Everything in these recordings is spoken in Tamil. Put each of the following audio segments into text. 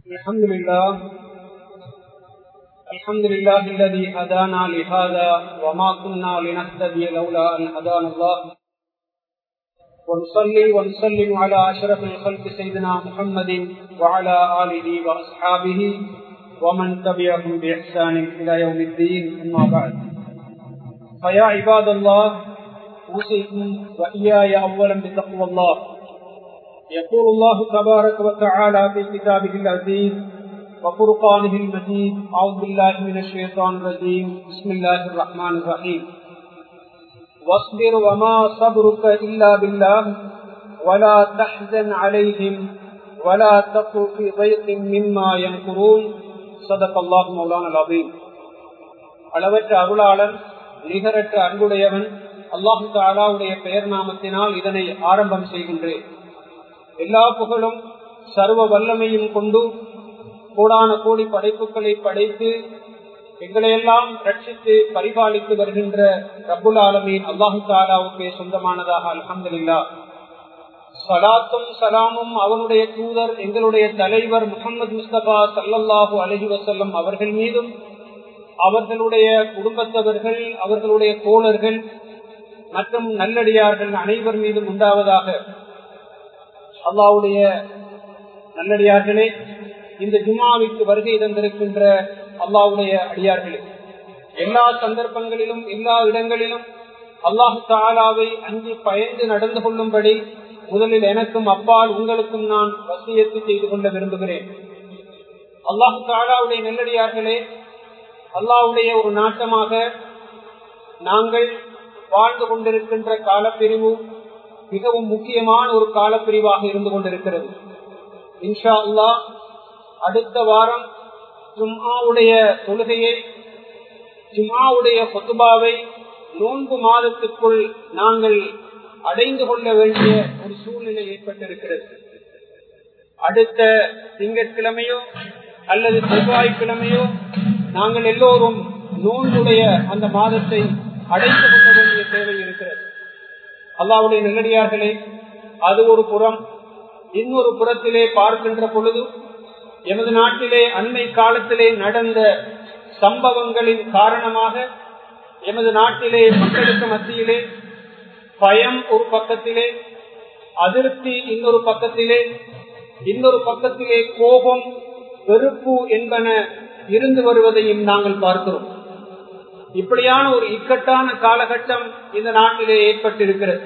الحمد لله الحمد لله الذي هدانا لهذا وما كنا لنهتدي لولا أن هدانا الله ونصلي ونسلم على أشرف الخلق سيدنا محمد وعلى آله وأصحابه ومن تبعهم بإحسان إلى يوم الدين أما بعد فيا عباد الله أوصيكم وإياي أولا بتقوى الله يقول الله تبارك وتعالى في كتابه العزيز وفرقانه المجيد أعوذ بالله من الشيطان الرجيم بسم الله الرحمن الرحيم واصبر وما صبرك إلا بالله ولا تحزن عليهم ولا تقل في ضيق مما ينكرون صدق الله مولانا العظيم அளவற்ற அருளாளன் நிகரற்ற அன்புடையவன் அல்லாஹு தாலாவுடைய பெயர் நாமத்தினால் இதனை ஆரம்பம் செய்கின்றேன் எல்லா புகழும் சர்வ வல்லமையும் கொண்டு கோடான கோடி படைப்புகளை படைத்து எங்களையெல்லாம் ரட்சித்து பரிபாலித்து வருகின்ற ரபுல் ஆலமீன் அல்லாஹு தாலாவுக்கு சொந்தமானதாக அலமதுல்லா சலாத்தும் சலாமும் அவனுடைய தூதர் எங்களுடைய தலைவர் முகமது முஸ்தபா சல்லல்லாஹு அலஹி வசல்லம் அவர்கள் மீதும் அவர்களுடைய குடும்பத்தவர்கள் அவர்களுடைய தோழர்கள் மற்றும் நல்லடியார்கள் அனைவர் மீதும் உண்டாவதாக அல்லாவுடைய நல்லடியார்களே இந்த ஜுமாவிற்கு வருகை தந்திருக்கின்ற அல்லாவுடைய அடியார்களே எல்லா சந்தர்ப்பங்களிலும் எல்லா இடங்களிலும் அல்லாஹு தாலாவை அஞ்சு பயந்து நடந்து கொள்ளும்படி முதலில் எனக்கும் அப்பால் உங்களுக்கும் நான் வசியத்து செய்து கொள்ள விரும்புகிறேன் அல்லாஹு தாலாவுடைய நெல்லடியார்களே அல்லாவுடைய ஒரு நாட்டமாக நாங்கள் வாழ்ந்து கொண்டிருக்கின்ற காலப்பிரிவு மிகவும் முக்கியமான ஒரு காலப்பிரிவாக இருந்து கொண்டிருக்கிறது இன்ஷா அல்லா அடுத்த வாரம் ஜும்மாவுடைய தொழுகையை ஜும்மாவுடைய கொத்துபாவை நோன்பு மாதத்துக்குள் நாங்கள் அடைந்து கொள்ள வேண்டிய ஒரு சூழ்நிலை ஏற்பட்டிருக்கிறது அடுத்த திங்கட்கிழமையோ அல்லது செவ்வாய்க்கிழமையோ நாங்கள் எல்லோரும் நோன்புடைய அந்த மாதத்தை அடைந்து கொள்ள வேண்டிய தேவை இருக்கிறது அல்லாவுடைய நல்லடியார்களே அது ஒரு புறம் இன்னொரு புறத்திலே பார்க்கின்ற பொழுது எமது நாட்டிலே அண்மை காலத்திலே நடந்த சம்பவங்களின் காரணமாக எமது நாட்டிலே மக்களுக்கு மத்தியிலே பயம் ஒரு பக்கத்திலே அதிருப்தி இன்னொரு பக்கத்திலே இன்னொரு பக்கத்திலே கோபம் வெறுப்பு என்பன இருந்து வருவதையும் நாங்கள் பார்க்கிறோம் இப்படியான ஒரு இக்கட்டான காலகட்டம் இந்த நாட்டிலே ஏற்பட்டிருக்கிறது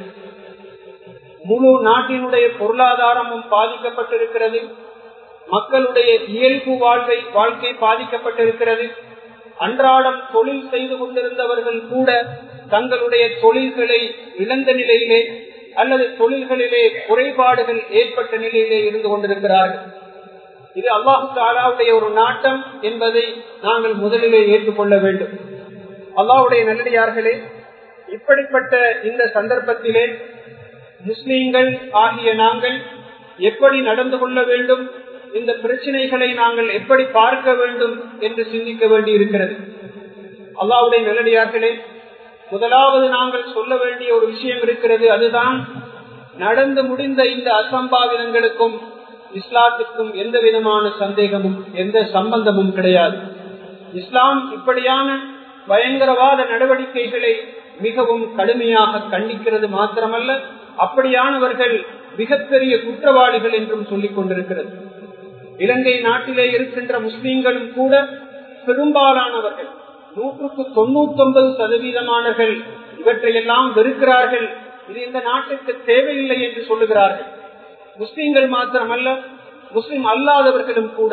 முழு நாட்டினுடைய பொருளாதாரமும் பாதிக்கப்பட்டிருக்கிறது மக்களுடைய இயல்பு வாழ்வை வாழ்க்கை பாதிக்கப்பட்டிருக்கிறது அன்றாடம் தொழில் செய்து கொண்டிருந்தவர்கள் கூட தங்களுடைய தொழில்களை இழந்த நிலையிலே அல்லது தொழில்களிலே குறைபாடுகள் ஏற்பட்ட நிலையிலே இருந்து கொண்டிருக்கிறார்கள் இது அல்லாஹு தாலாவுடைய ஒரு நாட்டம் என்பதை நாங்கள் முதலிலே ஏற்றுக்கொள்ள வேண்டும் அல்லாவுடைய நல்லடியார்களே இப்படிப்பட்ட இந்த சந்தர்ப்பத்திலே முஸ்லீம்கள் ஆகிய நாங்கள் எப்படி நடந்து கொள்ள வேண்டும் இந்த பிரச்சனைகளை நாங்கள் எப்படி பார்க்க வேண்டும் என்று சிந்திக்க வேண்டி இருக்கிறது அல்லாவுடைய நல்லடியார்களே முதலாவது நாங்கள் சொல்ல வேண்டிய ஒரு விஷயம் இருக்கிறது அதுதான் நடந்து முடிந்த இந்த அசம்பாவிதங்களுக்கும் இஸ்லாத்துக்கும் எந்த விதமான சந்தேகமும் எந்த சம்பந்தமும் கிடையாது இஸ்லாம் இப்படியான பயங்கரவாத நடவடிக்கைகளை மிகவும் கடுமையாக கண்டிக்கிறது மாத்திரமல்ல அப்படியானவர்கள் மிகப்பெரிய குற்றவாளிகள் என்றும் சொல்லிக் கொண்டிருக்கிறது இலங்கை நாட்டிலே இருக்கின்ற முஸ்லீம்களும் கூட பெரும்பாலானவர்கள் நூற்றுக்கு தொண்ணூத்தி ஒன்பது சதவீதமானவர்கள் இவற்றையெல்லாம் வெறுக்கிறார்கள் இது இந்த நாட்டுக்கு தேவையில்லை என்று சொல்லுகிறார்கள் முஸ்லீம்கள் மாத்திரமல்ல முஸ்லிம் அல்லாதவர்களும் கூட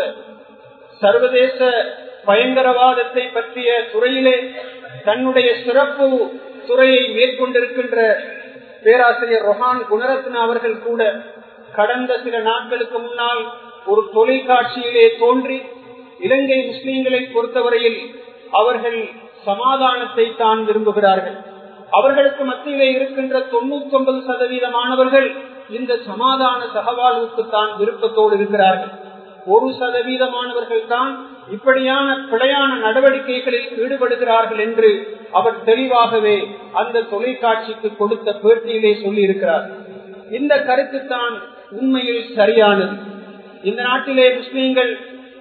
சர்வதேச பயங்கரவாதத்தை பற்றிய துறையிலே தன்னுடைய சிறப்பு துறையை மேற்கொண்டிருக்கின்ற பேராசிரியர் ரொஹான் குணரத்ன அவர்கள் கூட கடந்த சில நாட்களுக்கு முன்னால் ஒரு தொலைக்காட்சியிலே தோன்றி இலங்கை முஸ்லீம்களை பொறுத்தவரையில் அவர்கள் சமாதானத்தை தான் விரும்புகிறார்கள் அவர்களுக்கு மத்தியிலே இருக்கின்ற தொண்ணூத்தி ஒன்பது சதவீதமானவர்கள் இந்த சமாதான சகவாழ்வுக்கு தான் விருப்பத்தோடு இருக்கிறார்கள் ஒரு சதவீதமானவர்கள் தான் இப்படியான பிழையான நடவடிக்கைகளில் ஈடுபடுகிறார்கள் என்று அவர் தெளிவாகவே அந்த தொலைக்காட்சிக்கு கொடுத்த பேட்டியிலே சொல்லி இருக்கிறார் இந்த கருத்து தான் உண்மையில் சரியானது இந்த நாட்டிலே முஸ்லீம்கள்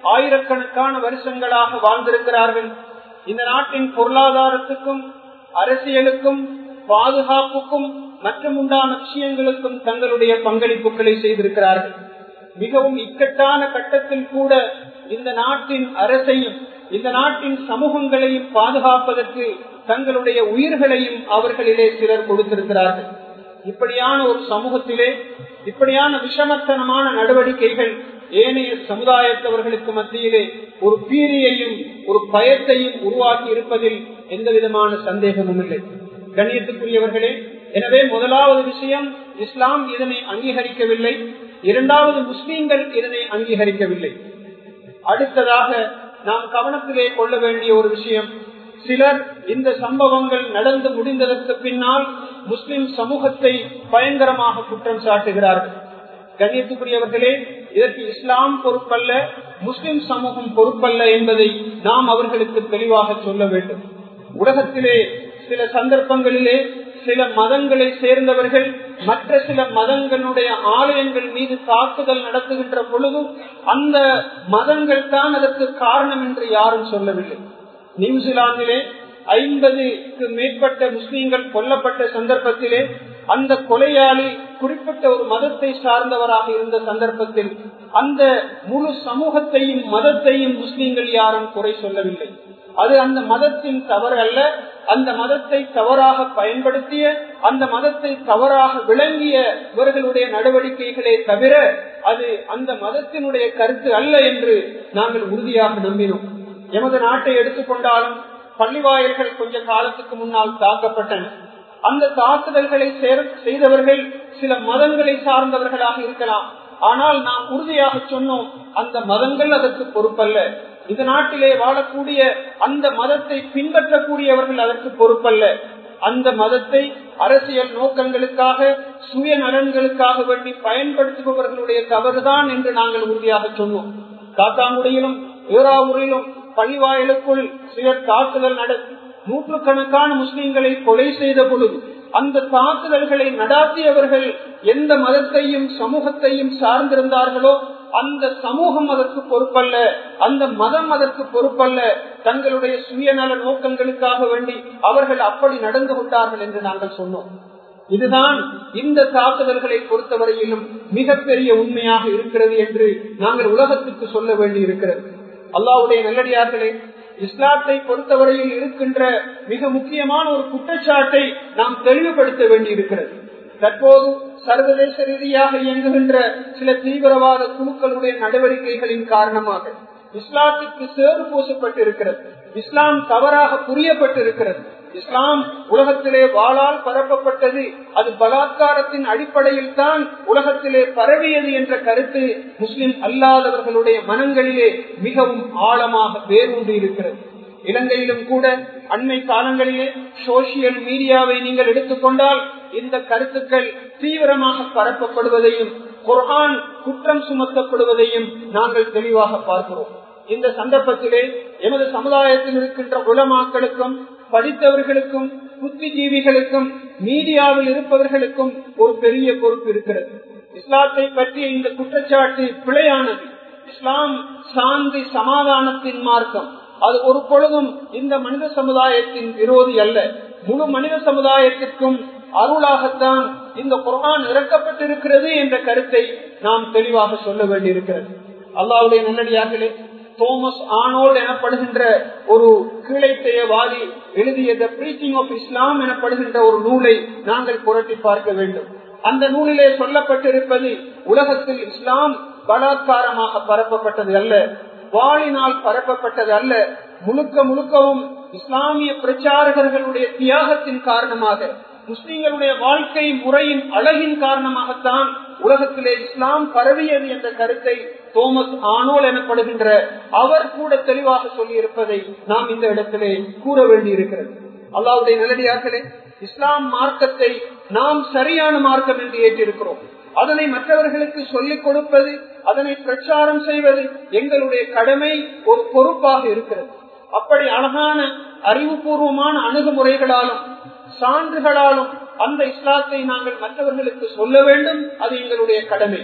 ஆயிரக்கணக்கான வருஷங்களாக வாழ்ந்திருக்கிறார்கள் இந்த நாட்டின் பொருளாதாரத்துக்கும் அரசியலுக்கும் பாதுகாப்புக்கும் மற்றும் உண்டான விஷயங்களுக்கும் தங்களுடைய பங்களிப்புகளை செய்திருக்கிறார்கள் மிகவும் இக்கட்டான கட்டத்தில் கூட இந்த நாட்டின் அரசையும் இந்த நாட்டின் சமூகங்களையும் பாதுகாப்பதற்கு தங்களுடைய உயிர்களையும் அவர்களிலே சிலர் கொடுத்திருக்கிறார்கள் இப்படியான ஒரு சமூகத்திலே இப்படியான விஷமத்தனமான நடவடிக்கைகள் ஏனைய சமுதாயத்தவர்களுக்கு மத்தியிலே ஒரு பீரியையும் ஒரு பயத்தையும் உருவாக்கி இருப்பதில் எந்த விதமான சந்தேகமும் இல்லை கண்ணியத்துக்குரியவர்களே எனவே முதலாவது விஷயம் இஸ்லாம் இதனை அங்கீகரிக்கவில்லை இரண்டாவது முஸ்லீம்கள் இதனை அங்கீகரிக்கவில்லை அடுத்ததாக நாம் கவனத்திலே கொள்ள வேண்டிய ஒரு விஷயம் சிலர் இந்த சம்பவங்கள் நடந்து முடிந்ததற்கு பின்னால் முஸ்லிம் சமூகத்தை பயங்கரமாக குற்றம் சாட்டுகிறார்கள் கண்ணியத்துக்குரியவர்களே இதற்கு இஸ்லாம் பொறுப்பல்ல முஸ்லிம் சமூகம் பொறுப்பல்ல என்பதை நாம் அவர்களுக்கு தெளிவாக சொல்ல வேண்டும் உலகத்திலே சில சந்தர்ப்பங்களிலே சில மதங்களை சேர்ந்தவர்கள் மற்ற சில மதங்களுடைய ஆலயங்கள் மீது தாக்குதல் நடத்துகின்ற பொழுதும் அந்த மதங்கள் தான் அதற்கு காரணம் என்று யாரும் சொல்லவில்லை நியூசிலாந்திலே ஐம்பதுக்கு மேற்பட்ட முஸ்லீம்கள் கொல்லப்பட்ட சந்தர்ப்பத்திலே அந்த கொலையாளி குறிப்பிட்ட ஒரு மதத்தை சார்ந்தவராக இருந்த சந்தர்ப்பத்தில் அந்த முழு சமூகத்தையும் மதத்தையும் முஸ்லீம்கள் யாரும் குறை சொல்லவில்லை அது அந்த மதத்தின் தவறு அல்ல அந்த மதத்தை தவறாக பயன்படுத்திய அந்த மதத்தை தவறாக விளங்கிய இவர்களுடைய நடவடிக்கைகளே தவிர அது அந்த மதத்தினுடைய கருத்து அல்ல என்று நாங்கள் உறுதியாக நம்பினோம் எமது நாட்டை எடுத்துக்கொண்டாலும் பள்ளிவாயல்கள் கொஞ்ச காலத்துக்கு முன்னால் தாக்கப்பட்டன அந்த தாக்குதல்களை செய்தவர்கள் சில மதங்களை சார்ந்தவர்களாக இருக்கலாம் ஆனால் நாம் உறுதியாக சொன்னோம் அந்த மதங்கள் அதற்கு பொறுப்பல்ல இந்த நாட்டிலே வாழக்கூடிய அந்த மதத்தை பின்பற்றக்கூடியவர்கள் அதற்கு பொறுப்பல்ல அந்த மதத்தை அரசியல் நோக்கங்களுக்காக சுய நலன்களுக்காக வேண்டி பயன்படுத்துபவர்களுடைய தவறுதான் என்று நாங்கள் உறுதியாக சொன்னோம் காத்தாங்குடியிலும் ஏறாவூரிலும் பள்ளிவாயலுக்குள் சிலர் தாக்குதல் நடத்தி நூற்றுக்கணக்கான முஸ்லிம்களை கொலை செய்த பொழுது அந்த தாக்குதல்களை நடாத்தியவர்கள் எந்த மதத்தையும் சமூகத்தையும் சார்ந்திருந்தார்களோ அந்த சமூகம் அதற்கு பொறுப்பல்ல அந்த மதம் அதற்கு பொறுப்பல்ல தங்களுடைய சுயநல நோக்கங்களுக்காக வேண்டி அவர்கள் அப்படி நடந்து கொண்டார்கள் என்று நாங்கள் சொன்னோம் இதுதான் இந்த தாக்குதல்களை பொறுத்தவரையிலும் மிகப்பெரிய உண்மையாக இருக்கிறது என்று நாங்கள் உலகத்துக்கு சொல்ல வேண்டி இருக்கிறது அல்லாவுடைய நல்லடியார்களே இஸ்லாத்தை பொறுத்தவரையில் இருக்கின்ற மிக முக்கியமான ஒரு குற்றச்சாட்டை நாம் தெளிவுபடுத்த வேண்டி இருக்கிறது தற்போது சர்வதேச ரீதியாக இயங்குகின்ற சில தீவிரவாத குழுக்களுடைய நடவடிக்கைகளின் காரணமாக இஸ்லாத்துக்கு சேறு பூசப்பட்டிருக்கிறது இஸ்லாம் தவறாக புரியப்பட்டிருக்கிறது இஸ்லாம் உலகத்திலே வாழால் பரப்பப்பட்டது அது பலாத்காரத்தின் அடிப்படையில் தான் உலகத்திலே பரவியது என்ற கருத்து முஸ்லிம் அல்லாதவர்களுடைய மனங்களிலே மிகவும் ஆழமாக வேரூன்றி இருக்கிறது இலங்கையிலும் கூட அண்மை காலங்களிலே சோசியல் மீடியாவை நீங்கள் எடுத்துக்கொண்டால் இந்த கருத்துக்கள் தீவிரமாக பரப்பப்படுவதையும் குர்ஆன் குற்றம் சுமத்தப்படுவதையும் நாங்கள் தெளிவாக பார்க்கிறோம் இந்த சந்தர்ப்பத்திலே எமது சமுதாயத்தில் இருக்கின்ற உலமாக்களுக்கும் படித்தவர்களுக்கும் புத்திஜீவிகளுக்கும் மீடியாவில் இருப்பவர்களுக்கும் ஒரு பெரிய பொறுப்பு இருக்கிறது இஸ்லாத்தை பற்றிய இந்த குற்றச்சாட்டு பிழையானது இஸ்லாம் சாந்தி சமாதானத்தின் மார்க்கம் அது ஒரு பொழுதும் இந்த மனித சமுதாயத்தின் விரோதி அல்ல முழு மனித சமுதாயத்திற்கும் அருளாகத்தான் இந்த குரான் இறக்கப்பட்டிருக்கிறது என்ற கருத்தை நாம் தெளிவாக சொல்ல வேண்டியிருக்கிறது அல்லாவுடைய நல்லடியார்களே தோமஸ் ஆனோல்ட் எனப்படுகின்ற ஒரு கீழைத்தையவாதி எழுதிய த பிரீச்சிங் ஆஃப் இஸ்லாம் எனப்படுகின்ற ஒரு நூலை நாங்கள் புரட்டி பார்க்க வேண்டும் அந்த நூலிலே சொல்லப்பட்டிருப்பது உலகத்தில் இஸ்லாம் பலாத்காரமாக பரப்பப்பட்டது அல்ல வாளினால் பரப்பப்பட்டது அல்ல முழுக்க முழுக்கவும் இஸ்லாமிய பிரச்சாரகர்களுடைய தியாகத்தின் காரணமாக முஸ்லிம்களுடைய வாழ்க்கை முறையின் அழகின் காரணமாகத்தான் உலகத்திலே இஸ்லாம் பரவியது என்ற கருத்தை தோமஸ் ஆனோல் எனப்படுகின்ற அவர் கூட தெளிவாக சொல்லி இருப்பதை நாம் இந்த இடத்திலே கூற வேண்டி இருக்கிறது அல்லாவுடைய நிலடியார்களே இஸ்லாம் மார்க்கத்தை நாம் சரியான மார்க்கம் என்று ஏற்றிருக்கிறோம் அதனை மற்றவர்களுக்கு சொல்லிக் கொடுப்பது அதனை பிரச்சாரம் செய்வது எங்களுடைய கடமை ஒரு பொறுப்பாக இருக்கிறது அப்படி அழகான அறிவுபூர்வமான அணுகுமுறைகளாலும் சான்றுகளாலும் அந்த இஸ்லாத்தை நாங்கள் மற்றவர்களுக்கு சொல்ல வேண்டும் அது எங்களுடைய கடமை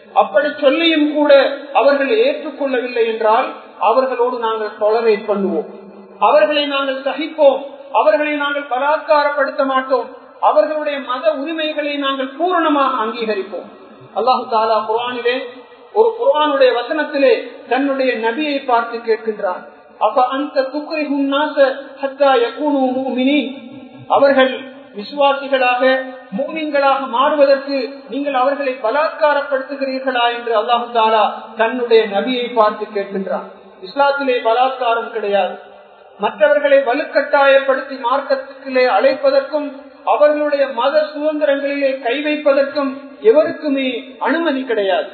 அப்படி சொல்லியும் கூட அவர்கள் ஏற்றுக்கொள்ளவில்லை என்றால் அவர்களோடு நாங்கள் டொலரேட் பண்ணுவோம் அவர்களை நாங்கள் சகிப்போம் அவர்களை நாங்கள் பலாத்காரப்படுத்த மாட்டோம் அவர்களுடைய மத உரிமைகளை நாங்கள் பூரணமாக அங்கீகரிப்போம் அல்லாஹு தாலா குரானிலே ஒரு குரானுடைய வசனத்திலே தன்னுடைய நபியை பார்த்து கேட்கின்றார் அப்ப அந்த துக்கரிகும் அவர்கள் விசுவாசிகளாக மூமின்களாக மாறுவதற்கு நீங்கள் அவர்களை பலாத்காரப்படுத்துகிறீர்களா என்று அல்லாஹு தாலா தன்னுடைய நபியை பார்த்து கேட்கின்றார் இஸ்லாத்திலே பலாத்காரம் கிடையாது மற்றவர்களை வலுக்கட்டாயப்படுத்தி மார்க்கத்துக்களே அழைப்பதற்கும் அவர்களுடைய மத சுதந்திரங்களிலே கை வைப்பதற்கும் எவருக்குமே அனுமதி கிடையாது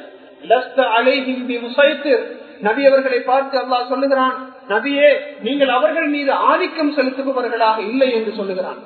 நபி அவர்களை பார்த்து அல்லாஹ் சொல்லுகிறான் நபியே நீங்கள் அவர்கள் மீது ஆதிக்கம் செலுத்துபவர்களாக இல்லை என்று சொல்லுகிறான்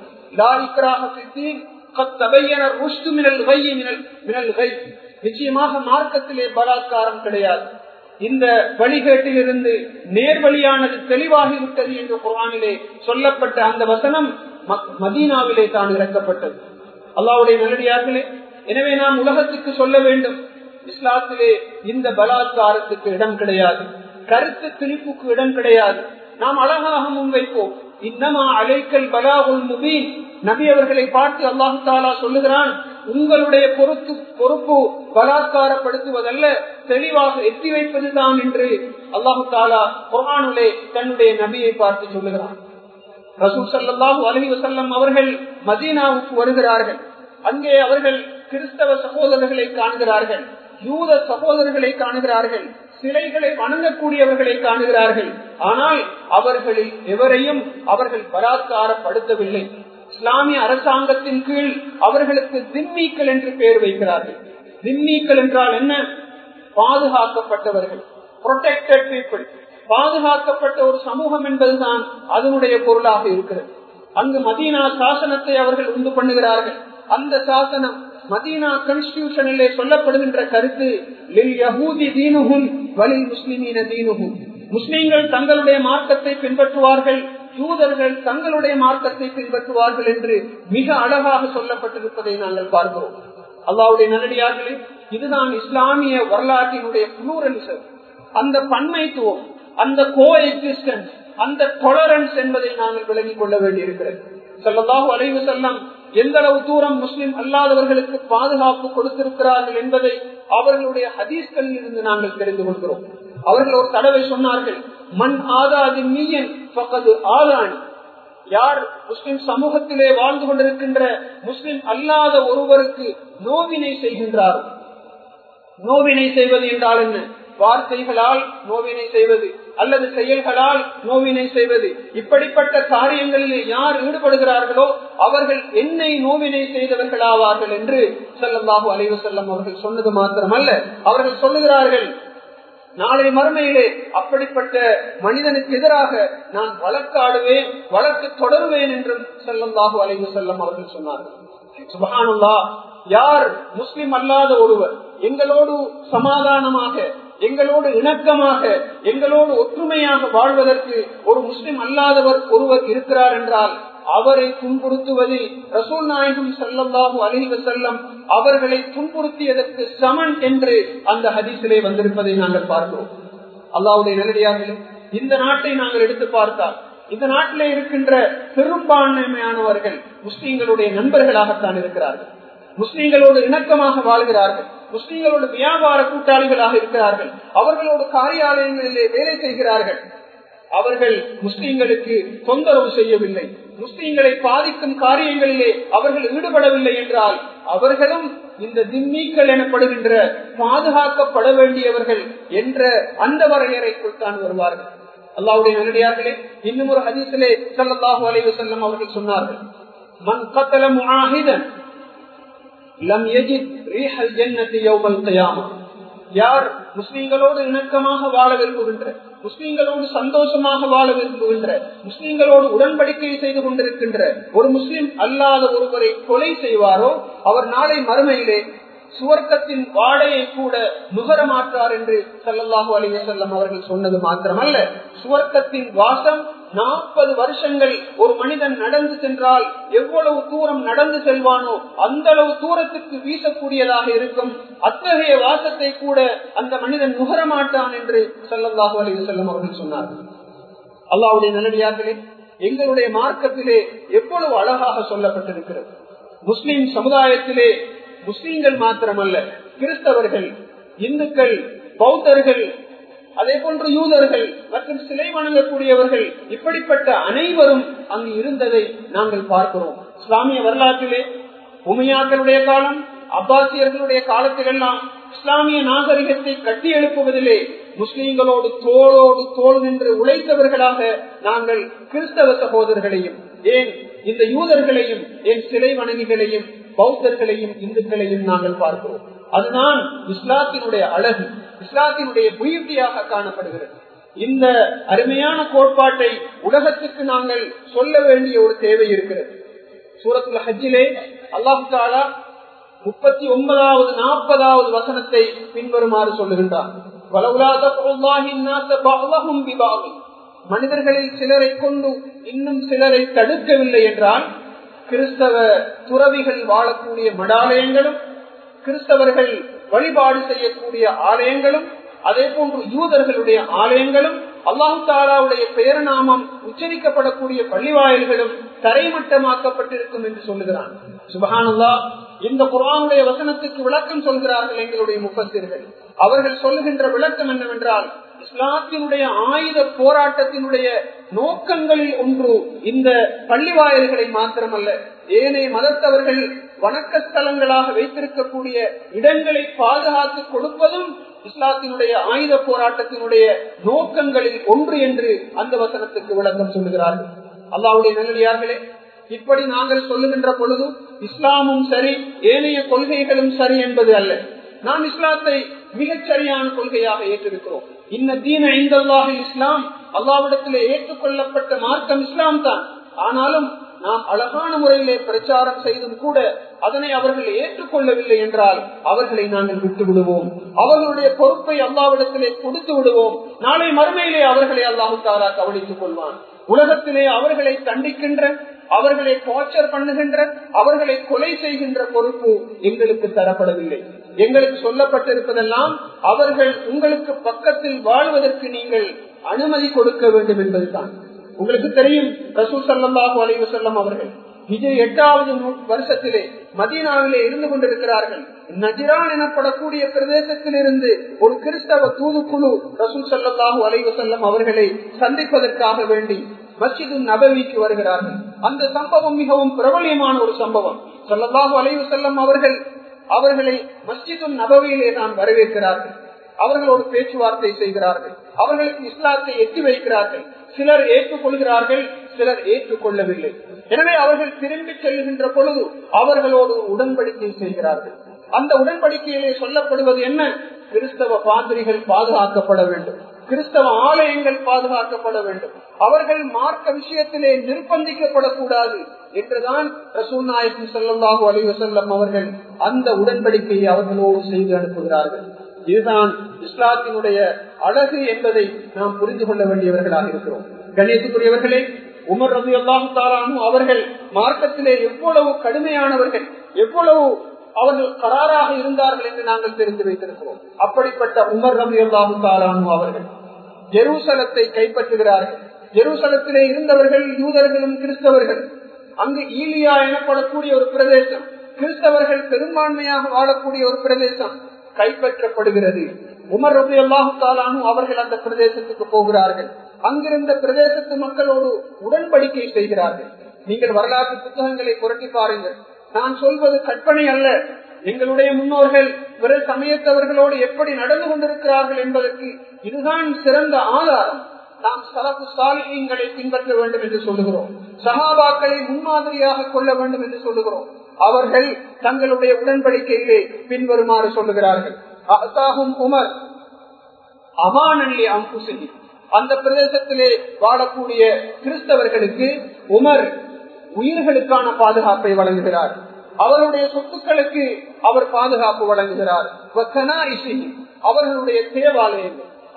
நிச்சயமாக மார்க்கத்திலே பலாத்காரம் கிடையாது இந்த வழிகேட்டிலிருந்து நேர்வழியானது தெளிவாகிவிட்டது என்று குரானிலே சொல்லப்பட்ட அந்த வசனம் மதீனாவிலே தான் இறக்கப்பட்டது அல்லாவுடைய நல்லடியார்களே எனவே நாம் உலகத்துக்கு சொல்ல வேண்டும் இஸ்லாத்திலே இந்த பலாத்காரத்துக்கு இடம் கிடையாது கருத்து திணிப்புக்கு இடம் கிடையாது நாம் அழகாக முன்வைப்போம் இன்னமா அலைக்கல் பலாகுல் முபீன் நபி அவர்களை பார்த்து அல்லாஹு தாலா சொல்லுகிறான் உங்களுடைய பொறுத்து பொறுப்பு பலாத்காரப்படுத்துவதல்ல தெளிவாக எத்தி வைப்பதுதான் என்று அல்லாஹு தாலா குரானுலே தன்னுடைய நபியை பார்த்து சொல்லுகிறான் ரசூல் சல்லாஹூ அலஹி வசல்லம் அவர்கள் மதீனாவுக்கு வருகிறார்கள் அங்கே அவர்கள் கிறிஸ்தவ சகோதரர்களை காண்கிறார்கள் யூத சகோதரர்களை காணுகிறார்கள் சிலைகளை வணங்கக்கூடியவர்களை காணுகிறார்கள் ஆனால் அவர்களில் எவரையும் அவர்கள் பலாத்காரப்படுத்தவில்லை இஸ்லாமிய அரசாங்கத்தின் கீழ் அவர்களுக்கு திம்மீக்கள் என்று பெயர் வைக்கிறார்கள் திம்மீக்கள் என்றால் என்ன பாதுகாக்கப்பட்டவர்கள் புரொடெக்டட் பீப்புள் பாதுகாக்கப்பட்ட ஒரு சமூகம் என்பதுதான் அதனுடைய பொருளாக இருக்கிறது அங்கு மதீனா சாசனத்தை அவர்கள் உண்டு பண்ணுகிறார்கள் அந்த சாசனம் மதீனா கான்ஸ்டியூஷனிலே சொல்லப்படுகின்ற கருத்து வலில் முஸ்லிமீன தீனுகும் முஸ்லிம்கள் தங்களுடைய மார்க்கத்தை பின்பற்றுவார்கள் யூதர்கள் தங்களுடைய மார்க்கத்தை பின்பற்றுவார்கள் என்று மிக அழகாக சொல்லப்பட்டிருப்பதை நாங்கள் பார்க்கிறோம் அல்லாவுடைய நல்லடியார்களே இதுதான் இஸ்லாமிய வரலாற்றினுடைய புளூரலிசம் அந்த பன்மைத்துவம் அந்த கோ எக்ஸிஸ்டன்ஸ் அந்த டொலரன்ஸ் என்பதை நாங்கள் விளங்கிக் கொள்ள வேண்டியிருக்கிறது சொல்லலாஹு அலைவு செல்லம் எந்த அளவு தூரம் முஸ்லிம் அல்லாதவர்களுக்கு பாதுகாப்பு கொடுத்திருக்கிறார்கள் என்பதை அவர்களுடைய ஹதீஸ்களில் இருந்து நாங்கள் தெரிந்து கொள்கிறோம் அவர்கள் ஒரு தடவை சொன்னார்கள் மண் ஆதாதி மீயன் பக்கது ஆதானி யார் முஸ்லிம் சமூகத்திலே வாழ்ந்து கொண்டிருக்கின்ற முஸ்லிம் அல்லாத ஒருவருக்கு நோவினை செய்கின்றார் நோவினை செய்வது என்றால் என்ன வார்த்தைகளால் நோவினை செய்வது அல்லது செயல்களால் நோவினை செய்வது இப்படிப்பட்ட காரியங்களில் யார் ஈடுபடுகிறார்களோ அவர்கள் என்னை நோவினை செய்தவர்களாவார்கள் என்று செல்லம்பாகு அலைவு செல்லம் அவர்கள் சொன்னது மாத்திரமல்ல அவர்கள் சொல்லுகிறார்கள் நாளை மறுமையிலே அப்படிப்பட்ட மனிதனுக்கு எதிராக நான் வழக்காடுவேன் வழக்கு தொடருவேன் என்றும் செல்லம்பாகு அலைவு செல்லம் அவர்கள் சொன்னார்கள் சுபகானுல்லா யார் முஸ்லிம் அல்லாத ஒருவர் எங்களோடு சமாதானமாக எங்களோடு இணக்கமாக எங்களோடு ஒற்றுமையாக வாழ்வதற்கு ஒரு முஸ்லிம் அல்லாதவர் ஒருவர் இருக்கிறார் என்றால் அவரை துன்புறுத்துவதில் ரசூல் நாயகம் செல்லல்லாஹு அலிஹி செல்லம் அவர்களை துன்புறுத்தியதற்கு சமன் என்று அந்த ஹதீசிலே வந்திருப்பதை நாங்கள் பார்க்கிறோம் அல்லாவுடைய நேரடியாக இந்த நாட்டை நாங்கள் எடுத்து பார்த்தால் இந்த நாட்டிலே இருக்கின்ற பெரும்பான்மையானவர்கள் முஸ்லீம்களுடைய நண்பர்களாகத்தான் இருக்கிறார்கள் முஸ்லீம்களோடு இணக்கமாக வாழ்கிறார்கள் முஸ்லீம்களோடு வியாபார கூட்டாளிகளாக இருக்கிறார்கள் அவர்களோடு காரியாலயங்களிலே வேலை செய்கிறார்கள் அவர்கள் முஸ்லீம்களுக்கு தொந்தரவு செய்யவில்லை முஸ்லீம்களை பாதிக்கும் காரியங்களிலே அவர்கள் ஈடுபடவில்லை என்றால் அவர்களும் இந்த திம்மீக்கள் எனப்படுகின்ற பாதுகாக்கப்பட வேண்டியவர்கள் என்ற அந்த வரையறைக்குள் தான் வருவார்கள் அல்லாவுடைய நல்லடியார்களே இன்னும் ஒரு ஹதீசிலே சல்லாஹூ அலைவு செல்லம் அவர்கள் சொன்னார்கள் மண் கத்தல முஹிதன் லம் எஜித் ரீஹல் ஜன்னதி யௌமல் கயாமா யார் முஸ்லீம்களோடு இணக்கமாக வாழ விரும்புகின்ற முஸ்லீம்களோடு சந்தோஷமாக வாழ விரும்புகின்ற முஸ்லீம்களோடு உடன்படிக்கை செய்து கொண்டிருக்கின்ற ஒரு முஸ்லீம் அல்லாத ஒருவரை கொலை செய்வாரோ அவர் நாளை மறுமையிலே சுவர்க்கத்தின் வாடையை கூட நுகர மாற்றார் என்று சல்லல்லாஹு அலிவசல்லம் அவர்கள் சொன்னது மாத்திரமல்ல சுவர்க்கத்தின் வாசம் நாற்பது வருஷங்கள் ஒரு மனிதன் நடந்து சென்றால் எவ்வளவு தூரம் நடந்து செல்வானோ அந்த அளவு தூரத்துக்கு வீசக்கூடியதாக இருக்கும் அத்தகைய வாசத்தை கூட அந்த மனிதன் நுகரமாட்டான் என்று செல்லல்லாஹு அலைஹி செல்லும் அவர்கள் சொன்னார்கள் அல்லாவுடைய நல்லடியார்களே எங்களுடைய மார்க்கத்திலே எவ்வளவு அழகாக சொல்லப்பட்டிருக்கிறது முஸ்லிம் சமுதாயத்திலே முஸ்லிம்கள் மாத்திரமல்ல கிறிஸ்தவர்கள் இந்துக்கள் பௌத்தர்கள் அதே போன்று யூதர்கள் மற்றும் சிலை வணங்கக்கூடியவர்கள் இப்படிப்பட்ட அனைவரும் அங்கு இருந்ததை நாங்கள் பார்க்கிறோம் இஸ்லாமிய வரலாற்றிலே உமையாக்களுடைய காலம் அப்பாசியர்களுடைய காலத்திலெல்லாம் இஸ்லாமிய நாகரிகத்தை கட்டி எழுப்புவதிலே முஸ்லீம்களோடு தோளோடு தோல் நின்று உழைத்தவர்களாக நாங்கள் கிறிஸ்தவ சகோதரர்களையும் ஏன் இந்த யூதர்களையும் என் சிலை வணங்கிகளையும் பௌத்தர்களையும் இந்துக்களையும் நாங்கள் பார்க்கிறோம் அதுதான் இஸ்லாத்தினுடைய அழகு இஸ்லாத்தினுடைய பியூட்டியாக காணப்படுகிறது இந்த அருமையான கோட்பாட்டை உலகத்துக்கு நாங்கள் சொல்ல வேண்டிய ஒரு தேவை இருக்கிறது சூரத்துல ஹஜ்ஜிலே அல்லாஹு தாலா முப்பத்தி ஒன்பதாவது நாற்பதாவது வசனத்தை பின்வருமாறு சொல்லுகின்றார் மனிதர்களில் சிலரை கொண்டு இன்னும் சிலரை தடுக்கவில்லை என்றால் கிறிஸ்தவ துறவிகள் வாழக்கூடிய மடாலயங்களும் கிறிஸ்தவர்கள் வழிபாடு செய்யக்கூடிய ஆலயங்களும் அதே போன்று யூதர்களுடைய ஆலயங்களும் அல்லாஹு தாலாவுடைய பெயர்நாமம் உச்சரிக்கப்படக்கூடிய பள்ளிவாயல்களும் தரைமட்டமாக்கப்பட்டிருக்கும் என்று சொல்லுகிறான் சுபஹானுல்லா இந்த குரானுடைய வசனத்துக்கு விளக்கம் சொல்கிறார்கள் எங்களுடைய முப்பத்திர்கள் அவர்கள் சொல்லுகின்ற விளக்கம் என்னவென்றால் இஸ்லாத்தினுடைய ஆயுத போராட்டத்தினுடைய நோக்கங்களில் ஒன்று இந்த பள்ளிவாயல்களை மாத்திரமல்ல ஏனைய மதத்தவர்கள் வணக்க ஸ்தலங்களாக வைத்திருக்கக்கூடிய இடங்களை பாதுகாத்து கொடுப்பதும் இஸ்லாத்தினுடைய ஆயுத போராட்டத்தினுடைய நோக்கங்களில் ஒன்று என்று அந்த வசனத்துக்கு விளக்கம் சொல்லுகிறார்கள் அல்லாவுடைய நல்லடியார்களே இப்படி நாங்கள் சொல்லுகின்ற பொழுது இஸ்லாமும் சரி ஏனைய கொள்கைகளும் சரி என்பது அல்ல நாம் இஸ்லாத்தை மிகச் சரியான கொள்கையாக ஏற்றிருக்கிறோம் இன்ன தீன ஐந்தல்லாக இஸ்லாம் அல்லாவிடத்திலே ஏற்றுக்கொள்ளப்பட்ட மார்க்கம் இஸ்லாம் தான் ஆனாலும் நாம் அழகான முறையிலே பிரச்சாரம் செய்தும் கூட அதனை அவர்கள் ஏற்றுக்கொள்ளவில்லை என்றால் அவர்களை நாங்கள் விட்டு விடுவோம் அவர்களுடைய பொறுப்பை அல்லாவிடத்திலே கொடுத்து விடுவோம் நாளை மறுமையிலே அவர்களை அல்லாஹு தாரா கவனித்துக் கொள்வான் உலகத்திலே அவர்களை தண்டிக்கின்ற அவர்களை டார்ச்சர் பண்ணுகின்ற அவர்களை கொலை செய்கின்ற பொறுப்பு எங்களுக்கு தரப்படவில்லை எங்களுக்கு சொல்லப்பட்டிருப்பதெல்லாம் அவர்கள் உங்களுக்கு பக்கத்தில் வாழ்வதற்கு நீங்கள் அனுமதி கொடுக்க வேண்டும் என்பதுதான் உங்களுக்கு தெரியும் ரசூல் சல்லாஹூ அலைவு செல்லம் அவர்கள் விஜய் எட்டாவது வருஷத்திலே மதீனாவிலே இருந்து கொண்டிருக்கிறார்கள் நஜிரான் எனப்படக்கூடிய பிரதேசத்தில் இருந்து ஒரு கிறிஸ்தவ தூதுக்குழு ரசூல் சல்லாஹூ அலைவு செல்லம் அவர்களை சந்திப்பதற்காக வேண்டி மஸ்ஜிது நபவிக்கு வருகிறார்கள் அந்த சம்பவம் மிகவும் பிரபலியமான ஒரு சம்பவம் சல்லல்லாஹு அலைவு செல்லம் அவர்கள் அவர்களை மஸ்ஜிது நபவியிலே தான் வரவேற்கிறார்கள் அவர்கள் ஒரு பேச்சுவார்த்தை செய்கிறார்கள் அவர்களுக்கு இஸ்லாத்தை எட்டி வைக்கிறார்கள் சிலர் ஏற்றுக்கொள்கிறார்கள் சிலர் ஏற்றுக்கொள்ளவில்லை எனவே அவர்கள் திரும்பி செல்கின்ற பொழுது அவர்களோடு உடன்படிக்கை செய்கிறார்கள் அந்த உடன்படிக்கையிலே சொல்லப்படுவது என்ன கிறிஸ்தவ பாதிரிகள் பாதுகாக்கப்பட வேண்டும் கிறிஸ்தவ ஆலயங்கள் பாதுகாக்கப்பட வேண்டும் அவர்கள் மார்க்க விஷயத்திலே நிர்பந்திக்கப்படக்கூடாது என்றுதான் ரசூல் நாயகம் செல்லல்லாஹு அலிவசல்லம் அவர்கள் அந்த உடன்படிக்கையை அவர்களோடு செய்து அனுப்புகிறார்கள் இதுதான் இஸ்லாத்தினுடைய அழகு என்பதை நாம் புரிந்து கொள்ள வேண்டியவர்களாக இருக்கிறோம் கணேசுக்குரியவர்களே உமர் ரவி அல்லாஹு அவர்கள் மார்க்கத்திலே எவ்வளவு கடுமையானவர்கள் எவ்வளவு அவர்கள் கராராக இருந்தார்கள் என்று நாங்கள் தெரிந்து வைத்திருக்கிறோம் அப்படிப்பட்ட உமர் ரவி அல்லாஹு தாலானு அவர்கள் ஜெருசலத்தை கைப்பற்றுகிறார்கள் ஜெருசலத்திலே இருந்தவர்கள் யூதர்களும் கிறிஸ்தவர்கள் அங்கு ஈலியா எனப்படக்கூடிய ஒரு பிரதேசம் கிறிஸ்தவர்கள் பெரும்பான்மையாக வாழக்கூடிய ஒரு பிரதேசம் கைப்பற்றப்படுகிறது உமர் ரபி அல்லாஹு தாலானு அவர்கள் அந்த பிரதேசத்துக்கு போகிறார்கள் அங்கிருந்த பிரதேசத்து மக்களோடு உடன்படிக்கை செய்கிறார்கள் நீங்கள் வரலாற்று புத்தகங்களை புரட்டி பாருங்கள் நான் சொல்வது கற்பனை அல்ல எங்களுடைய முன்னோர்கள் பிற சமயத்தவர்களோடு எப்படி நடந்து கொண்டிருக்கிறார்கள் என்பதற்கு இதுதான் சிறந்த ஆதாரம் நாம் சரப்பு சாலிகளை பின்பற்ற வேண்டும் என்று சொல்லுகிறோம் சகாபாக்களை முன்மாதிரியாக கொள்ள வேண்டும் என்று சொல்லுகிறோம் அவர்கள் தங்களுடைய உடன்படிக்கையிலே பின்வருமாறு சொல்லுகிறார்கள் அசாகும் உமர் அமானல்லி அம்புசகி அந்த பிரதேசத்திலே வாழக்கூடிய கிறிஸ்தவர்களுக்கு உமர் உயிர்களுக்கான பாதுகாப்பை வழங்குகிறார் அவருடைய சொத்துக்களுக்கு அவர் பாதுகாப்பு வழங்குகிறார் அவர்களுடைய தேவாலயங்கள்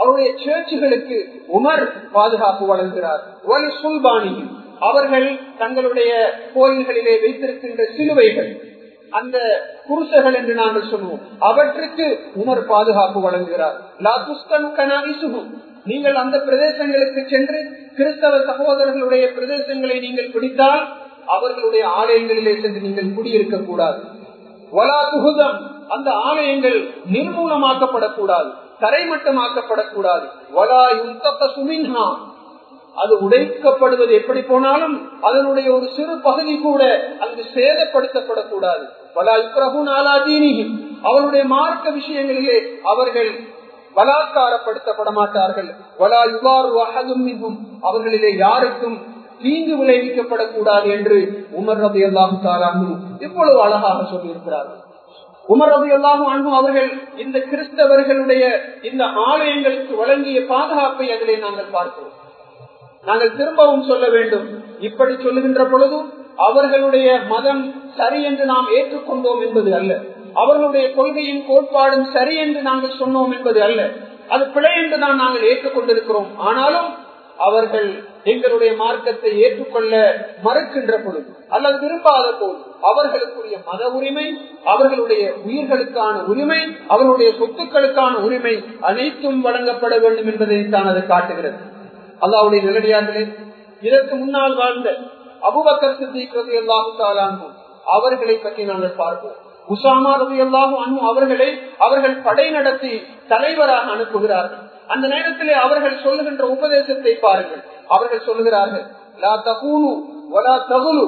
அவருடைய சேர்ச்சுகளுக்கு உமர் பாதுகாப்பு வழங்குகிறார் ஒலி சுல்பானி அவர்கள் தங்களுடைய கோயில்களிலே வைத்திருக்கின்ற சிலுவைகள் அந்த குருசைகள் என்று நாங்கள் சொல்லுவோம் அவற்றுக்கு உமர் பாதுகாப்பு வழங்குகிறார் லா துஸ்கன் கனாவிசுகும் நீங்கள் அந்த பிரதேசங்களுக்கு சென்று கிறிஸ்தவ சகோதரர்களுடைய பிரதேசங்களை நீங்கள் பிடித்தால் அவர்களுடைய ஆலயங்களிலே சென்று நீங்கள் குடியிருக்க கூடாது வலா துகுதம் அந்த ஆலயங்கள் நிர்மூலமாக்கப்படக்கூடாது தரைமட்டமாக்கப்படக்கூடாது வலா யுத்தப்ப சுமின்ஹா அது உடைக்கப்படுவது எப்படி போனாலும் அதனுடைய ஒரு சிறு பகுதி கூட அங்கு சேதப்படுத்தப்படக்கூடாது வலா இப்ரஹூன் ஆலாதீனியும் அவருடைய மார்க்க விஷயங்களிலே அவர்கள் பலாத்காரப்படுத்தப்பட மாட்டார்கள் வலா யுவார் அகதும் மிகும் அவர்களிலே யாருக்கும் தீங்கு விளைவிக்கப்படக்கூடாது என்று உமர் ரபி அல்லாஹு தாலானு இவ்வளவு அழகாக சொல்லியிருக்கிறார்கள் உமர் ரபி அல்லாஹு அன்பு அவர்கள் இந்த கிறிஸ்தவர்களுடைய இந்த ஆலயங்களுக்கு வழங்கிய பாதுகாப்பை அதிலே நாங்கள் பார்க்கிறோம் நாங்கள் திரும்பவும் சொல்ல வேண்டும் இப்படி சொல்லுகின்ற பொழுதும் அவர்களுடைய மதம் சரி என்று நாம் ஏற்றுக்கொண்டோம் என்பது அல்ல அவர்களுடைய கொள்கையின் கோட்பாடும் சரி என்று நாங்கள் சொன்னோம் என்பது அல்ல அது பிழை என்று தான் நாங்கள் ஏற்றுக்கொண்டிருக்கிறோம் ஆனாலும் அவர்கள் எங்களுடைய மார்க்கத்தை ஏற்றுக்கொள்ள மறுக்கின்ற பொழுது அல்லது விரும்பாத போது அவர்களுக்குரிய மத உரிமை அவர்களுடைய உயிர்களுக்கான உரிமை அவர்களுடைய சொத்துக்களுக்கான உரிமை அனைத்தும் வழங்கப்பட வேண்டும் என்பதை தான் அது காட்டுகிறது அல்லாவுடைய நிலடியார்களே இதற்கு முன்னால் வாழ்ந்த அபுபக்கர் சித்திக்கிறது எல்லாத்தாலும் அவர்களை பற்றி நாங்கள் பார்ப்போம் உசாமா ரவி அல்லாஹும் அன்பு அவர்களை அவர்கள் படை நடத்தி தலைவராக அனுப்புகிறார்கள் அந்த நேரத்திலே அவர்கள் சொல்லுகின்ற உபதேசத்தை பாருங்கள் அவர்கள் சொல்லுகிறார்கள் லா தகூனு வலா தகுலு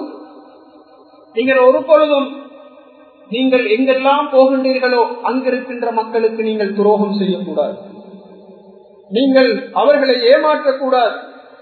நீங்கள் ஒரு பொழுதும் நீங்கள் எங்கெல்லாம் போகின்றீர்களோ அங்கிருக்கின்ற மக்களுக்கு நீங்கள் துரோகம் செய்யக்கூடாது நீங்கள் அவர்களை ஏமாற்றக்கூடாது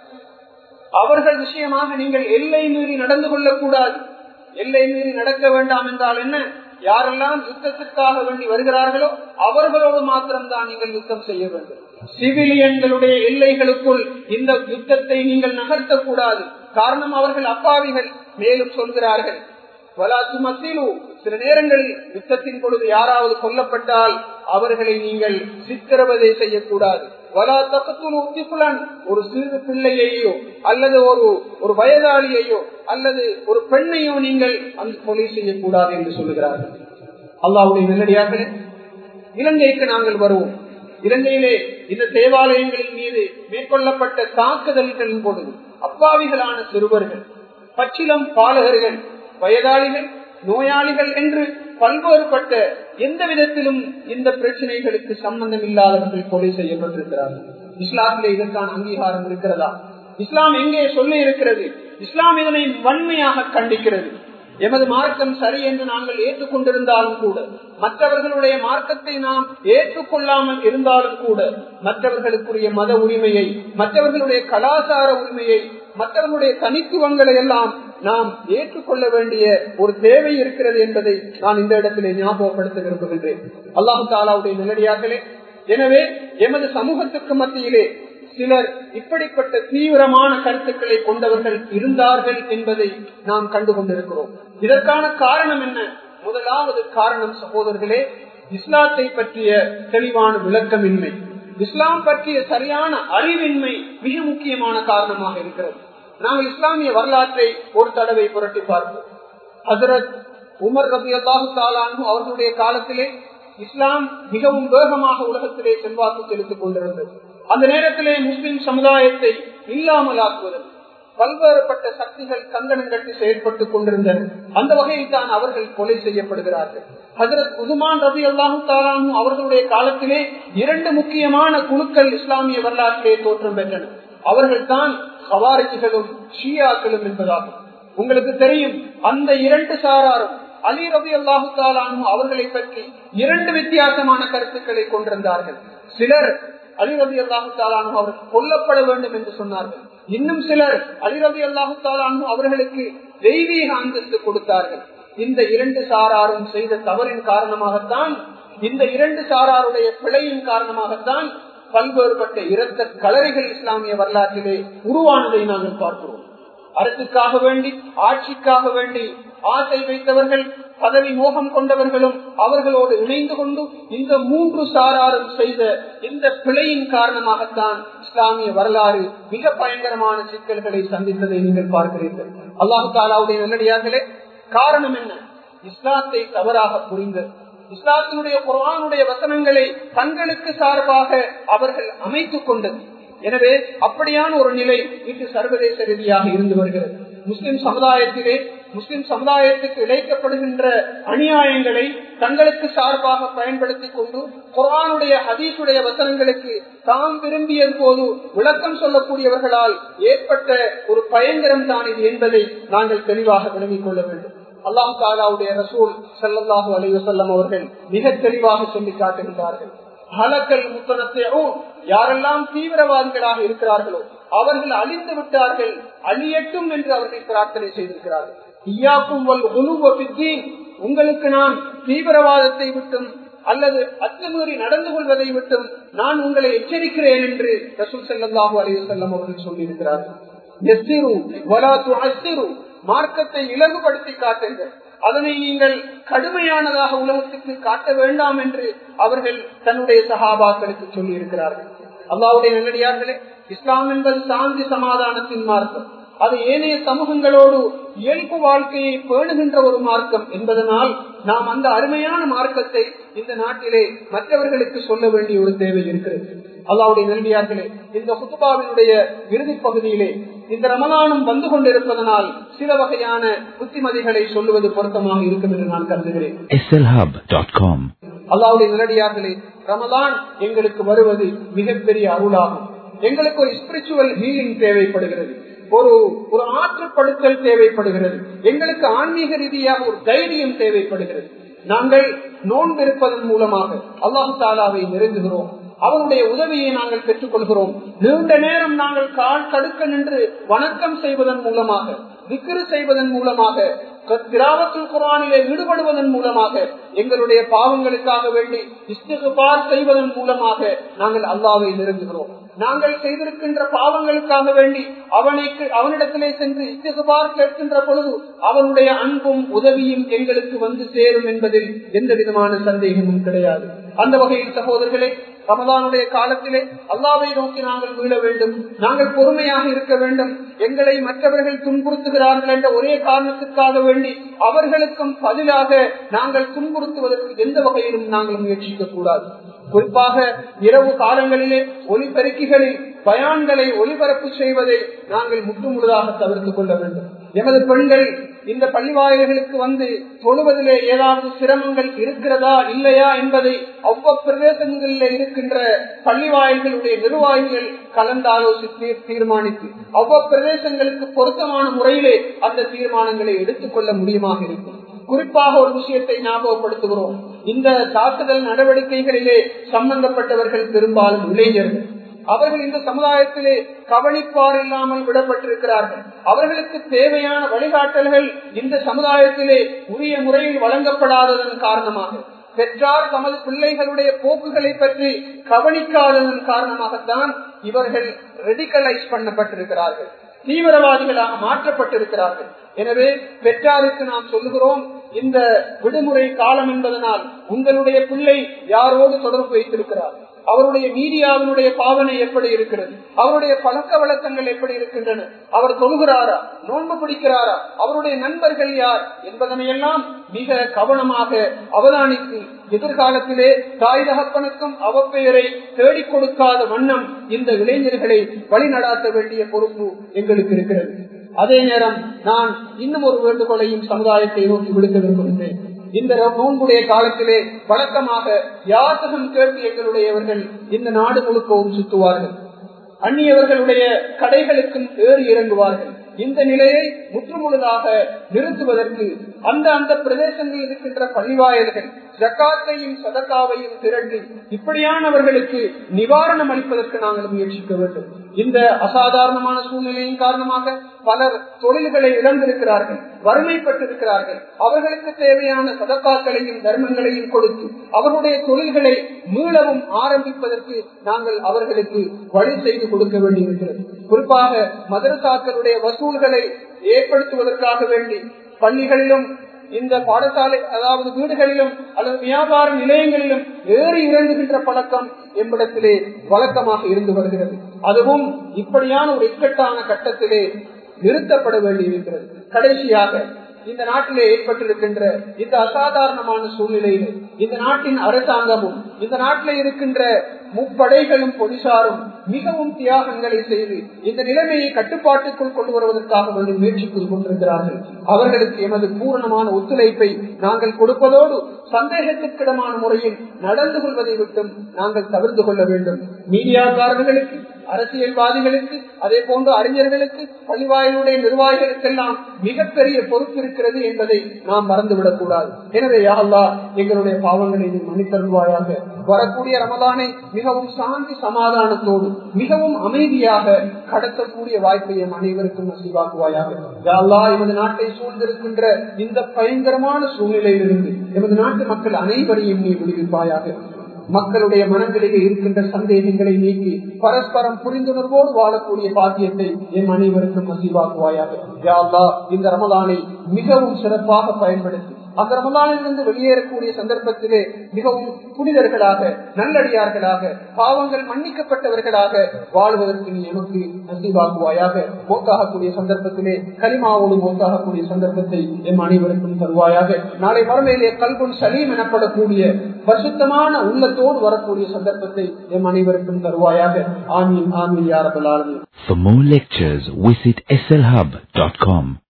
அவர்கள் விஷயமாக நீங்கள் எல்லை மீறி நடந்து கொள்ளக்கூடாது எல்லை மீறி நடக்க வேண்டாம் என்றால் என்ன யாரெல்லாம் யுத்தத்திற்காக வேண்டி வருகிறார்களோ அவர்களோடு மாத்திரம்தான் நீங்கள் யுத்தம் செய்ய வேண்டும் சிவிலியன்களுடைய எல்லைகளுக்குள் இந்த யுத்தத்தை நீங்கள் நகர்த்தக்கூடாது காரணம் அவர்கள் அப்பாவிகள் மேலும் சொல்கிறார்கள் வலாத்து மத்தியிலு சில நேரங்களில் யுத்தத்தின் பொழுது யாராவது கொல்லப்பட்டால் அவர்களை நீங்கள் சித்திரவதை செய்யக்கூடாது வலா தக்கத்துள் உத்திப்புலன் ஒரு சிறு பிள்ளையையோ அல்லது ஒரு ஒரு வயதாளியையோ அல்லது ஒரு பெண்ணையோ நீங்கள் அந்த கொலை செய்யக்கூடாது என்று சொல்லுகிறார்கள் அல்லாவுடைய நல்லடியார்களே இலங்கைக்கு நாங்கள் வருவோம் இலங்கையிலே இந்த தேவாலயங்களின் மீது மேற்கொள்ளப்பட்ட தாக்குதல்களின் பொழுது அப்பாவிகளான சிறுவர்கள் பச்சிலம் பாலகர்கள் வயதாளிகள் நோயாளிகள் என்று பல்வேறுபட்ட எந்த விதத்திலும் இந்த பிரச்சனைகளுக்கு சம்பந்தம் இல்லாதவர்கள் கொலை செய்யப்பட்டிருக்கிறார்கள் இஸ்லாமிலே இதற்கான அங்கீகாரம் இருக்கிறதா இஸ்லாம் எங்கே சொல்லி இருக்கிறது இஸ்லாம் இதனை வன்மையாக கண்டிக்கிறது எமது மார்க்கம் சரி என்று நாங்கள் ஏற்றுக்கொண்டிருந்தாலும் கூட மற்றவர்களுடைய மார்க்கத்தை நாம் ஏற்றுக்கொள்ளாமல் இருந்தாலும் கூட மற்றவர்களுக்குரிய மத உரிமையை மற்றவர்களுடைய கலாச்சார உரிமையை மற்றவர்களுடைய தனித்துவங்களை எல்லாம் நாம் ஏற்றுக்கொள்ள வேண்டிய ஒரு தேவை இருக்கிறது என்பதை நான் இந்த இடத்திலே ஞாபகப்படுத்த விரும்புகின்றேன் அல்லாஹு தாலாவுடைய நிலடியார்களே எனவே எமது சமூகத்துக்கு மத்தியிலே சிலர் இப்படிப்பட்ட தீவிரமான கருத்துக்களை கொண்டவர்கள் இருந்தார்கள் என்பதை நாம் கண்டு கொண்டிருக்கிறோம் இதற்கான காரணம் என்ன முதலாவது காரணம் சகோதரர்களே இஸ்லாத்தை பற்றிய தெளிவான விளக்கமின்மை இஸ்லாம் பற்றிய சரியான அறிவின்மை மிக முக்கியமான காரணமாக இருக்கிறது நாங்கள் இஸ்லாமிய வரலாற்றை ஒரு தடவை புரட்டி பார்ப்போம் ஹசரத் உமர் ரபி அல்லாஹு தாலானு அவர்களுடைய காலத்திலே இஸ்லாம் மிகவும் வேகமாக உலகத்திலே செல்வாக்கு செலுத்திக் கொண்டிருந்தது அந்த நேரத்திலே முஸ்லிம் சமுதாயத்தை இல்லாமலாக்குவதற்கு பல்வேறுபட்ட சக்திகள் கங்கணம் கட்டி செயற்பட்டுக் கொண்டிருந்தன அந்த வகையில் தான் அவர்கள் கொலை செய்யப்படுகிறார்கள் ஹசரத் உதுமான் ரபி அல்லாஹு தாலானு அவர்களுடைய காலத்திலே இரண்டு முக்கியமான குழுக்கள் இஸ்லாமிய வரலாற்றிலே தோற்றம் பெற்றன அவர்கள் தான் ஹவாரிஜிகளும் ஷியாக்களும் என்பதாகும் உங்களுக்கு தெரியும் அந்த இரண்டு சாராரும் அலி ரபி அல்லாஹு தாலானு அவர்களை பற்றி இரண்டு வித்தியாசமான கருத்துக்களை கொண்டிருந்தார்கள் சிலர் அலி ரபி அல்லாஹு தாலானு அவர்கள் கொல்லப்பட வேண்டும் என்று சொன்னார்கள் இன்னும் சிலர் அலி ரபி அல்லாஹு தாலானு அவர்களுக்கு தெய்வீக அந்தஸ்து கொடுத்தார்கள் இந்த இரண்டு சாராரும் செய்த தவறின் காரணமாகத்தான் இந்த இரண்டு சாராருடைய பிழையின் காரணமாகத்தான் பல்வேறுபட்ட இரத்த கலரைகள் இஸ்லாமிய வரலாற்றிலே உருவானதை நாங்கள் பார்க்கிறோம் அரசுக்காக வேண்டி ஆட்சிக்காக வேண்டி ஆசை வைத்தவர்கள் பதவி மோகம் கொண்டவர்களும் அவர்களோடு இணைந்து கொண்டு இந்த மூன்று சாராரும் செய்த இந்த பிழையின் காரணமாகத்தான் இஸ்லாமிய வரலாறு மிக பயங்கரமான சிக்கல்களை சந்தித்ததை நீங்கள் பார்க்கிறீர்கள் அல்லாஹு தாலாவுடைய நல்லடியார்களே காரணம் என்ன இஸ்லாத்தை தவறாக புரிந்து இஸ்லாத்தினுடைய குரானுடைய வசனங்களை தங்களுக்கு சார்பாக அவர்கள் அமைத்துக் கொண்டது எனவே அப்படியான ஒரு நிலை இன்று சர்வதேச ரீதியாக இருந்து வருகிறது முஸ்லிம் சமுதாயத்திலே முஸ்லிம் சமுதாயத்துக்கு இழைக்கப்படுகின்ற அநியாயங்களை தங்களுக்கு சார்பாக பயன்படுத்திக் கொண்டு குரானுடைய ஹதீசுடைய வசனங்களுக்கு தாம் விரும்பியது போது விளக்கம் சொல்லக்கூடியவர்களால் ஏற்பட்ட ஒரு பயங்கரம் தான் இது என்பதை நாங்கள் தெளிவாக விளங்கிக் கொள்ள வேண்டும் அல்லாஹு தாலாவுடைய ரசூல் சல்லாஹூ அலைவசல்லம் அவர்கள் மிக தெளிவாக சொல்லி காட்டுகின்றார்கள் ஹலக்கல் முத்தனத்தையும் யாரெல்லாம் தீவிரவாதிகளாக இருக்கிறார்களோ அவர்கள் அழிந்து விட்டார்கள் அழியட்டும் என்று அவர்கள் பிரார்த்தனை செய்திருக்கிறார்கள் ஈயாக்கும் உங்களுக்கு நான் தீவிரவாதத்தை விட்டும் அல்லது அத்துமீறி நடந்து கொள்வதை விட்டும் நான் உங்களை எச்சரிக்கிறேன் என்று ரசூல் செல்லல்லாஹு அலைவசல்லம் அவர்கள் சொல்லியிருக்கிறார்கள் மார்க்கத்தை இலகுபடுத்தி காட்டுங்கள் அதனை நீங்கள் கடுமையானதாக உலகத்துக்கு காட்ட வேண்டாம் என்று அவர்கள் தன்னுடைய சகாபாக்களுக்கு சொல்லி இருக்கிறார்கள் அல்லாவுடைய நல்லடியார்களே இஸ்லாம் என்பது சாந்தி சமாதானத்தின் மார்க்கம் அது ஏனைய சமூகங்களோடு இயல்பு வாழ்க்கையை பேணுகின்ற ஒரு மார்க்கம் என்பதனால் நாம் அந்த அருமையான மார்க்கத்தை இந்த நாட்டிலே மற்றவர்களுக்கு சொல்ல வேண்டிய ஒரு தேவை இருக்கிறது அல்லாவுடைய நல்வியார்களே இந்த குத்துபாவினுடைய இறுதி பகுதியிலே இந்த ரமலானும் வந்து கொண்டிருப்பதனால் சில வகையான புத்திமதிகளை சொல்லுவது பொருத்தமாக இருக்கும் என்று நான் கருதுகிறேன் அல்லாவுடைய நிலடியார்களே ரமலான் எங்களுக்கு வருவது மிகப்பெரிய அருளாகும் எங்களுக்கு ஒரு ஸ்பிரிச்சுவல் ஹீலிங் தேவைப்படுகிறது ஒரு ஒரு ஆற்றுப்படுத்தல் தேவைப்படுகிறது எங்களுக்கு ஆன்மீக ரீதியாக ஒரு தைரியம் தேவைப்படுகிறது நாங்கள் நோன்பிருப்பதன் மூலமாக அல்லாஹு தாலாவை நெருங்குகிறோம் அவனுடைய உதவியை நாங்கள் பெற்றுக் கொள்கிறோம் நீண்ட நேரம் நாங்கள் கால் தடுக்க நின்று வணக்கம் செய்வதன் மூலமாக விக்கிரு செய்வதன் மூலமாக கிராமத்தில் குரானிலே ஈடுபடுவதன் மூலமாக எங்களுடைய பாவங்களுக்காக வேண்டி இஸ்திகுபார் செய்வதன் மூலமாக நாங்கள் அல்லாவை நெருங்குகிறோம் நாங்கள் செய்திருக்கின்ற பாவங்களுக்காக வேண்டி அவனுக்கு அவனிடத்திலே சென்று இஸ்திகுபார் கேட்கின்ற பொழுது அவனுடைய அன்பும் உதவியும் எங்களுக்கு வந்து சேரும் என்பதில் எந்த விதமான சந்தேகமும் கிடையாது அந்த வகையில் சகோதரர்களே ரமதானுடைய காலத்திலே அல்லாவை நோக்கி நாங்கள் மீள வேண்டும் நாங்கள் பொறுமையாக இருக்க வேண்டும் எங்களை மற்றவர்கள் துன்புறுத்துகிறார்கள் என்ற ஒரே காரணத்துக்காக வேண்டி அவர்களுக்கும் பதிலாக நாங்கள் துன்புறுத்துவதற்கு எந்த வகையிலும் நாங்கள் முயற்சிக்க கூடாது குறிப்பாக இரவு காலங்களிலே ஒலிபெருக்கிகளில் பயான்களை ஒளிபரப்பு செய்வதை நாங்கள் முற்றுமுழுதாக தவிர்த்துக் கொள்ள வேண்டும் எமது பெண்கள் இந்த பள்ளிவாயல்களுக்கு வந்து தொழுவதிலே ஏதாவது சிரமங்கள் இருக்கிறதா இல்லையா என்பதை அவ்வளவு பிரதேசங்களில் இருக்கின்ற பள்ளிவாயல்களுடைய நிர்வாகிகள் கலந்தாலோசித்து தீர்மானித்து அவ்வளவு பிரதேசங்களுக்கு பொருத்தமான முறையிலே அந்த தீர்மானங்களை எடுத்துக்கொள்ள முடியுமாக இருக்கும் குறிப்பாக ஒரு விஷயத்தை ஞாபகப்படுத்துகிறோம் இந்த தாக்குதல் நடவடிக்கைகளிலே சம்பந்தப்பட்டவர்கள் பெரும்பாலும் இளைஞர்கள் அவர்கள் இந்த சமுதாயத்திலே கவனிப்பார் இல்லாமல் விடப்பட்டிருக்கிறார்கள் அவர்களுக்கு தேவையான வழிகாட்டல்கள் இந்த சமுதாயத்திலே உரிய முறையில் வழங்கப்படாததன் காரணமாக பெற்றார் தமது பிள்ளைகளுடைய போக்குகளை பற்றி கவனிக்காததன் காரணமாகத்தான் இவர்கள் ரெடிகலைஸ் பண்ணப்பட்டிருக்கிறார்கள் தீவிரவாதிகளாக மாற்றப்பட்டிருக்கிறார்கள் எனவே பெற்றாருக்கு நாம் சொல்லுகிறோம் இந்த விடுமுறை காலம் என்பதனால் உங்களுடைய பிள்ளை யாரோடு தொடர்பு வைத்திருக்கிறார் அவருடைய மீடியாவினுடைய பாவனை எப்படி இருக்கிறது அவருடைய பழக்க வழக்கங்கள் எப்படி இருக்கின்றன அவர் தொழுகிறாரா நோன்பு பிடிக்கிறாரா அவருடைய நண்பர்கள் யார் என்பதனையெல்லாம் மிக கவனமாக அவதானித்து எதிர்காலத்திலே தாய் தகப்பனுக்கும் அவப்பெயரை தேடிக் கொடுக்காத வண்ணம் இந்த இளைஞர்களை வழிநடாத்த வேண்டிய பொறுப்பு எங்களுக்கு இருக்கிறது அதே நேரம் நான் இன்னும் ஒரு வேண்டுகோளையும் சமுதாயத்தை நோக்கி விடுக்க விரும்புகின்றேன் இந்த நோன்புடைய காலத்திலே வழக்கமாக யாசகம் கேட்டு எங்களுடையவர்கள் இந்த நாடு முழுக்கவும் சுத்துவார்கள் அந்நியவர்களுடைய கடைகளுக்கும் ஏறி இறங்குவார்கள் இந்த நிலையை முற்றுமுழுதாக நிறுத்துவதற்கு அந்த அந்த பிரதேசங்களில் இருக்கின்ற பள்ளிவாயல்கள் ஜக்காத்தையும் சதக்காவையும் திரண்டு இப்படியானவர்களுக்கு நிவாரணம் அளிப்பதற்கு நாங்கள் முயற்சிக்க வேண்டும் இந்த அசாதாரணமான சூழ்நிலையின் காரணமாக பலர் தொழில்களை இழந்திருக்கிறார்கள் வறுமைப்பட்டிருக்கிறார்கள் அவர்களுக்கு தேவையான சதக்காக்களையும் தர்மங்களையும் கொடுத்து அவர்களுடைய தொழில்களை மீளவும் ஆரம்பிப்பதற்கு நாங்கள் அவர்களுக்கு வழி செய்து கொடுக்க வேண்டியிருக்கிறது குறிப்பாக மதரசாக்களுடைய வசூல்களை ஏற்படுத்துவதற்காக வேண்டி பள்ளிகளிலும் இந்த பாடசாலை அதாவது வீடுகளிலும் அல்லது வியாபார நிலையங்களிலும் ஏறி இறங்குகின்ற பழக்கம் எம்மிடத்திலே வழக்கமாக இருந்து வருகிறது அதுவும் இப்படியான ஒரு இக்கட்டான கட்டத்திலே நிறுத்தப்பட வேண்டியிருக்கிறது கடைசியாக இந்த நாட்டிலே ஏற்பட்டிருக்கின்ற இந்த அசாதாரணமான சூழ்நிலையில் இந்த நாட்டின் அரசாங்கமும் இந்த நாட்டில் இருக்கின்ற முப்படைகளும் போலீசாரும் மிகவும் தியாகங்களை செய்து இந்த நிலைமையை கட்டுப்பாட்டுக்குள் கொண்டு வருவதற்காக வந்து முயற்சித்துக் கொண்டிருக்கிறார்கள் அவர்களுக்கு எமது பூரணமான ஒத்துழைப்பை நாங்கள் கொடுப்பதோடு சந்தேகத்திற்கிடமான முறையில் நடந்து கொள்வதை விட்டும் நாங்கள் தவிர்த்து கொள்ள வேண்டும் மீடியாக்காரர்களுக்கு அரசியல்வாதிகளுக்கு அதே போன்று அறிஞர்களுக்கு பள்ளிவாயிலுடைய நிர்வாகிகளுக்கெல்லாம் மிகப்பெரிய பொறுப்பு இருக்கிறது என்பதை நாம் மறந்துவிடக் கூடாது எனவே யாழ்லா எங்களுடைய பாவங்களை நீ மன்னித்தருள்வாயாக வரக்கூடிய ரமதானை மிகவும் சாந்தி சமாதானத்தோடு மிகவும் அமைதியாக கடத்தக்கூடிய வாய்ப்பை எம் அனைவருக்கும் நசிவாக்குவாயாக யாழ்லா எமது நாட்டை சூழ்ந்திருக்கின்ற இந்த பயங்கரமான சூழ்நிலையிலிருந்து எமது நாட்டு மக்கள் அனைவரையும் நீ விடுவிப்பாயாக மக்களுடைய மனங்களிலே இருக்கின்ற சந்தேகங்களை நீக்கி பரஸ்பரம் புரிந்துணர்வோடு வாழக்கூடிய பாக்கியத்தை என் அனைவருக்கும் நசீவாக்குவாயாக யாழ்லா இந்த ரமலானை மிகவும் சிறப்பாக பயன்படுத்தி அந்த ரமலானிலிருந்து வெளியேறக்கூடிய சந்தர்ப்பத்திலே மிகவும் புனிதர்களாக நல்லடியார்களாக பாவங்கள் மன்னிக்கப்பட்டவர்களாக வாழ்வதற்கு நீ எனக்கு நசீவாக்குவாயாக மோத்தாகக்கூடிய சந்தர்ப்பத்திலே கரிமாவோடு மோத்தாகக்கூடிய சந்தர்ப்பத்தை எம் அனைவருக்கும் தருவாயாக நாளை மறுமையிலே கல்குன் சலீம் எனப்படக்கூடிய பரிசுத்தமான உள்ளத்தோடு வரக்கூடிய சந்தர்ப்பத்தை எம் அனைவருக்கும் தருவாயாக ஆமீன் ஆமீன் யாரபல் ஆலமீன் For more lectures, visit slhub.com.